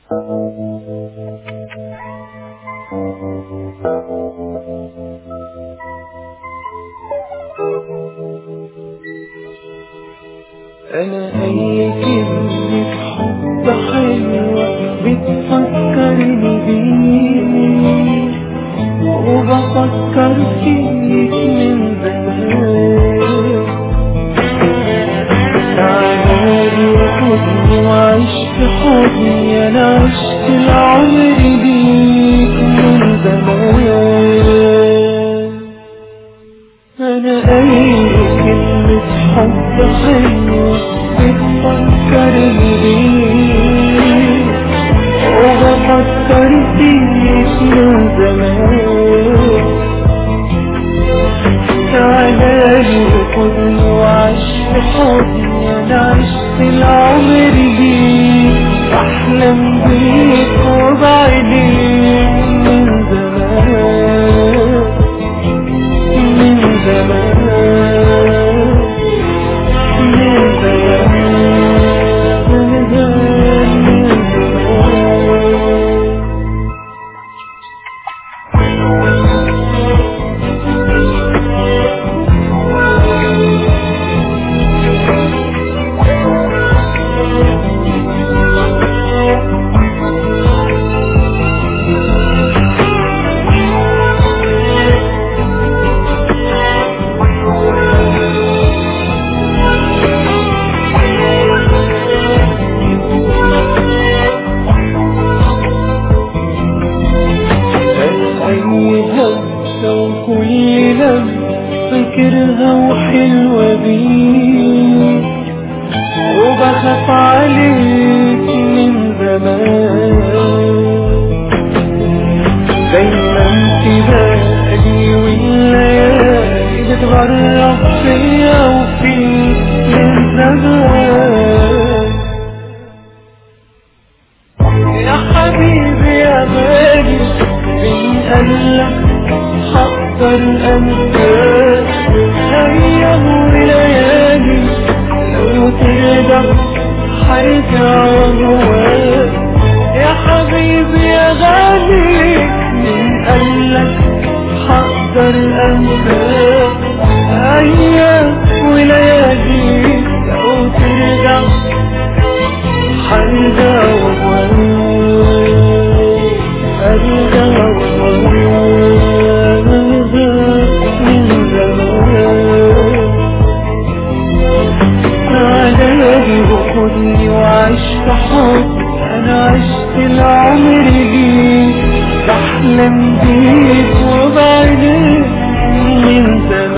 انا اي كلمة حب حلوة بتفكرني بيك وبفكر فيك من زمان تعالي وخدني وعيش في حضني انا عشت العمر ليك من زمان انا اي كلمة حب حلوة بتفكرني بيك وبفكر فيك من زمان تعالي وخدني وعيش في حضني انا عشت العمر ليك احلم بيك وبعينيك من زمان من زمان من زمان من زمان من زمان أي همسة وكل لمسة فاكرها وحلوة بيك وبخاف عليك من زمان دايما في بالي والليالي بتغرب فيا وفيك من زمان يا حبيبي يا غالي من قلك حقدر انساك ايام وليالي لو ترجع حرجع جواك يا حبيبي يا غالي من قلك حقدر انساك ايام وليالي لو ترجع حرجع جواك أرجع من زمان تعالي وخدني وعيش في حب أنا عشت العمر ليك بحلم بيك وبعينيك من زمان